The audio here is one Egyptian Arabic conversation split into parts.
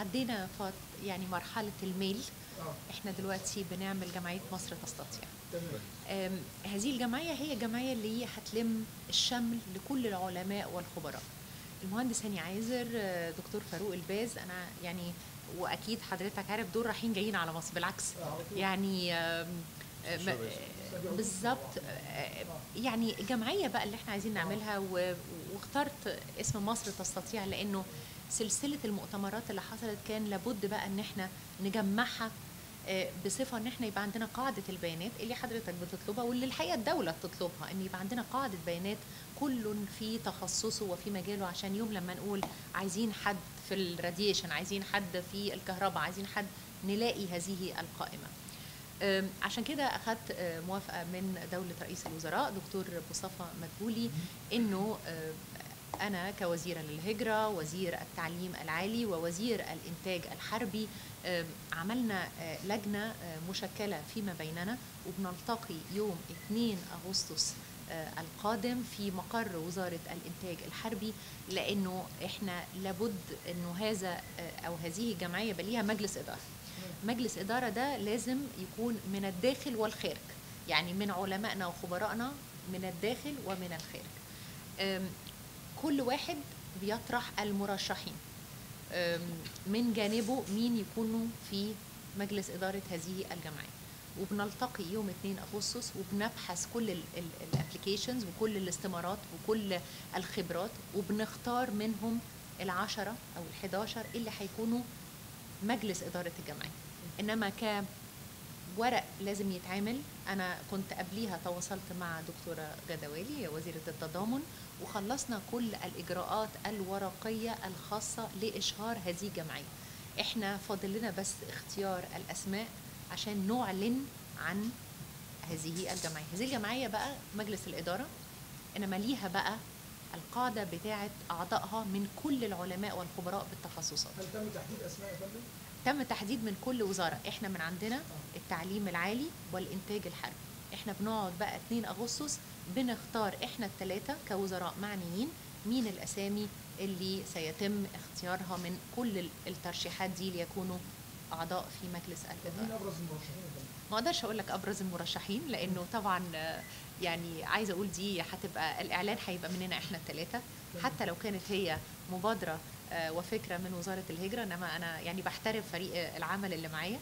عدينا فت يعني مرحله الميل اه احنا دلوقتي بنعمل جمعيه مصر تستطيع تمام أم، هذه الجمعيه هي الجمعيه اللي هي هتلم الشمل لكل العلماء والخبراء المهندس هاني عايزر آه، دكتور فاروق الباز انا يعني واكيد حضرتك عارف دول رايحين جايين على مصر بالعكس آه، على طول. يعني آم، آه، ما- آه، بالظبط آه، يعني الجمعيه بقى اللي احنا عايزين نعملها و- واخترت اسم مصر تستطيع لانه سلسله المؤتمرات اللي حصلت كان لابد بقى ان احنا نجمعها آه، بصفه ان احنا يبقى عندنا قاعده البيانات اللي حضرتك بتطلبها واللي الحقيقه الدوله بتطلبها ان يبقى عندنا قاعده بيانات كل في تخصصه وفي مجاله عشان يوم لما نقول عايزين حد في الراديشن عايزين حد في الكهرباء عايزين حد نلاقي هذه القائمه أم، عشان كده اخذت أه، موافقه من دوله رئيس الوزراء دكتور مصطفى مدبولي انه أه، انا كوزيره للهجره وزير التعليم العالي ووزير الانتاج الحربي أم، عملنا أه، لجنه أه، مشكله فيما بيننا وبنلتقي يوم 2 اغسطس أه، القادم في مقر وزاره الانتاج الحربي لانه احنا لابد انه هذا أه، او هذه الجمعيه يبقى ليها مجلس اداره مجلس إدارة ده لازم يكون من الداخل والخارج يعني من علمائنا وخبرائنا من الداخل ومن الخارج أم، كل واحد بيطرح المرشحين أم، من جانبه مين يكونوا في مجلس إدارة هذه الجمعية وبنلتقي يوم 2 أغسطس وبنبحث كل الابلكيشنز وكل الاستمارات وكل الخبرات وبنختار منهم العشرة أو الحداشر اللي هيكونوا مجلس إدارة الجمعية إنما كورق لازم يتعمل أنا كنت قبليها تواصلت مع دكتورة جدوالي هي وزيرة التضامن وخلصنا كل الإجراءات الورقية الخاصة لإشهار هذه الجمعية إحنا فاضل لنا بس اختيار الأسماء عشان نعلن عن هذه الجمعية هذه الجمعية بقى مجلس الإدارة إنما ليها بقى القاعدة بتاعة أعضائها من كل العلماء والخبراء بالتخصصات هل تم تحديد اسماء يا فندم؟ تم تحديد من كل وزارة احنا من عندنا التعليم العالي والإنتاج الحربي احنا بنقعد بقى 2 أغسطس بنختار احنا الثلاثة كوزراء معنيين مين الأسامي اللي سيتم اختيارها من كل ال- الترشيحات دي ليكونوا أعضاء في مجلس مين الإدارة ابرز المرشحين يا فندم؟ ما اقدرش اقول لك ابرز المرشحين لانه طبعا آه، يعني عايزه اقول دي هتبقى الاعلان هيبقى مننا احنا الثلاثه حتى لو كانت هي مبادره آه، وفكره من وزاره الهجره انما انا يعني بحترم فريق آه، العمل اللي معايا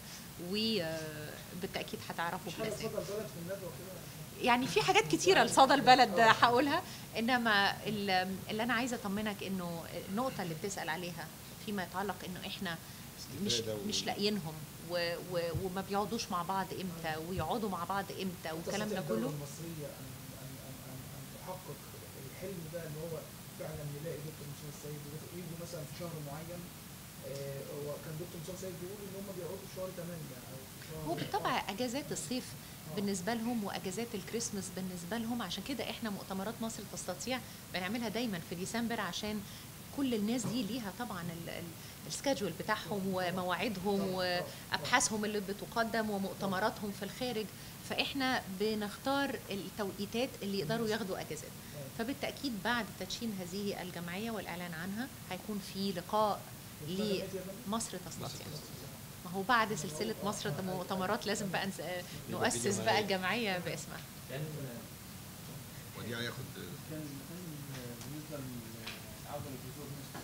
وبالتاكيد هتعرفوا مش حاجه بالاسامي اتفضل بلد في الندوه كده يعني في حاجات كتيره لصدى البلد هقولها انما ال- اللي انا عايزه اطمنك انه النقطه اللي بتسال عليها فيما يتعلق انه احنا مش استفادة و- مش لاقيينهم و و وما بيقعدوش مع بعض امتى ويقعدوا مع بعض امتى والكلام تستطيع ده الدولة كله المصريه ان ان ان ان, أن تحقق الحلم ده ان هو فعلا يلاقي دكتور مصطفى السيد ويجوا مثلا في شهر معين آه، هو كان دكتور مصطفى السيد بيقول ان هم بيقعدوا في شهر 8 او في شهر هو بالطبع اجازات الصيف بالنسبه لهم واجازات الكريسماس بالنسبه لهم عشان كده احنا مؤتمرات مصر تستطيع بنعملها دايما في ديسمبر عشان كل الناس دي ليها طبعا ال- ال- السكادجول بتاعهم ومواعيدهم وابحاثهم اللي بتقدم ومؤتمراتهم في الخارج فاحنا بنختار التوقيتات اللي يقدروا ياخدوا اجازات فبالتاكيد بعد تدشين هذه الجمعيه والاعلان عنها هيكون في لقاء لمصر تستطيع ما هو بعد سلسله مصر مؤتمرات لازم بقى نس- نؤسس بقى الجمعيه باسمها كان ودي هياخد كان كان بالنسبه للعوده للجذور مصر